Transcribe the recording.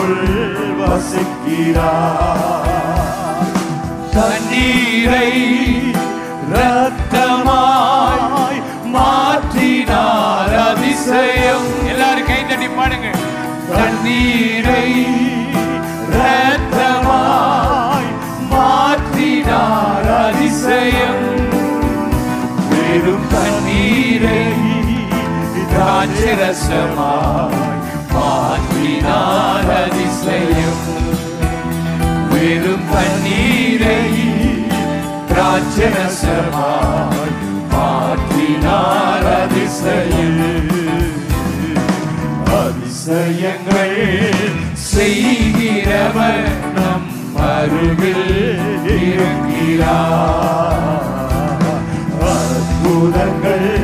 நமக்குள் வசிக்கிறார் தண்ணீரை ரத்தமாய் மாற்றினார் அதிசயம் எல்லாரும் கை தட்டி பாடுங்க தண்ணீரை ரத்தமாய் மாற்றினார் அதிசயம் வெறும் தண்ணீரை திராட்சரசமாய் மாற்றினார் அதிசயம் வெறும் தண்ணீரை திராட்சரசமாய் மாற்றினார் அதிசயம் அதிசயங்கள் செய்கிறவர் நம் அருகில் இருக்கிறார் அற்புதங்கள்